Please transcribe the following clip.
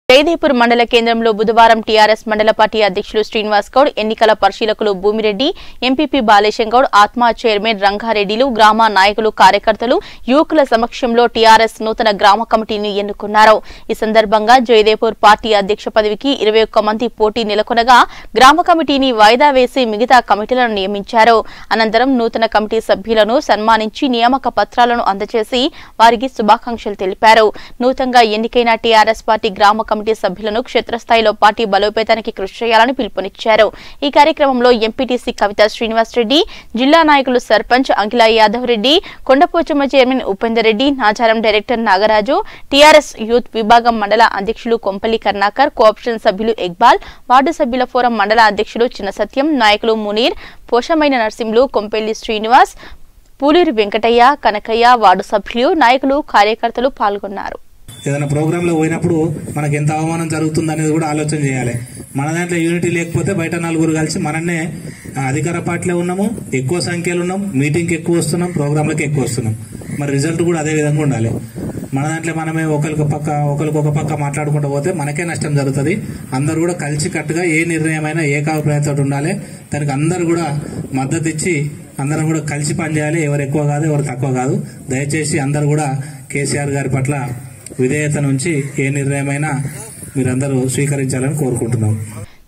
జయదేపూర్ మండల కేంద్రంలో బుధవారం టీఆర్ఎస్ మండల పార్టీ అధ్యక్షులు శ్రీనివాస్ గౌడ్ ఎన్నికల పరిశీలకులు భూమిరెడ్డి ఎంపీపీ బాలేశం గౌడ్ ఆత్మా చైర్మన్ రంగారెడ్డిలు గ్రామ నాయకులు కార్యకర్తలు యువకుల సమక్షంలో టీఆర్ఎస్ నూతన గ్రామ కమిటీని ఎన్నుకున్నారు ఈ సందర్భంగా జయదేపూర్ పార్టీ అధ్యక్ష పదవికి ఇరవై ఒక్క మంది పోటీ నెలకొనగా గ్రామ కమిటీని వాయిదా వేసి మిగతా కమిటీలను నియమించారు అనంతరం నూతన కమిటీ సభ్యులను సన్మానించి నియామక పత్రాలను అందజేసి వారికి శుభాకాంక్షలు తెలిపారు నూతనంగా ఎన్నికైన టీఆర్ఎస్ పార్టీ గ్రామ కమిటీ సభ్యులను క్షేత్రస్థాయిలో పార్టీ బలోపేతానికి కృషి చేయాలని పిలుపునిచ్చారు ఈ కార్యక్రమంలో ఎంపీటీసీ కవిత శ్రీనివాస్ రెడ్డి జిల్లా నాయకులు sarpanch Ankila Yadav Reddy Kondapochamma chairman Upender Reddy Nacharam director Nagaraju TRS youth విభాగం మండల అధ్యక్షులు కొంపల్లి కర్ణాకర్ కోఆప్షన్ సభ్యులు ఇక్బాల్ వార్డు సభ్యుల ఫోరం మండల అధ్యక్షులు చిన్న సత్యం నాయకులు మునీర్ పోషమైన నర్సింహులు కొంపెల్లి శ్రీనివాస్ పూలూరి వెంకటయ్య కనకయ్య వార్డు సభ్యులు నాయకులు కార్యకర్తలు పాల్గొన్నారు ఏదైనా ప్రోగ్రామ్ లో పోయినప్పుడు మనకి ఎంత అవమానం జరుగుతుంది అనేది కూడా ఆలోచన చేయాలి మన దాంట్లో యూనిటీ లేకపోతే బయట నలుగురు కలిసి మనన్నే ఆ, అధికార పార్టీలో ఉన్నాము ఎక్కువ సంఖ్యలో ఉన్నాం మీటింగ్కి ఎక్కువ వస్తున్నాం ప్రోగ్రాంలకు ఎక్కువ వస్తున్నాం మరి రిజల్ట్ కూడా అదే విధంగా ఉండాలి మన దాంట్లో మనమే ఒకరికి పక్క ఒకరికి ఒక పక్క మాట్లాడుకుంటూ పోతే మనకే నష్టం జరుగుతుంది అందరూ కూడా కలిసి కట్టుగా ఏ నిర్ణయమైనా ఏకాభిప్రాయంతో ఉండాలి దానికి అందరూ కూడా మద్దతు ఇచ్చి అందరం కూడా కలిసి పనిచేయాలి ఎవరు ఎక్కువ కాదు ఎవరు తక్కువ కాదు దయచేసి అందరూ కూడా కేసీఆర్ గారి పట్ల విధేయత నుంచి ఏ నిర్ణయమైనా మీరందరూ స్వీకరించాలని కోరుకుంటున్నాం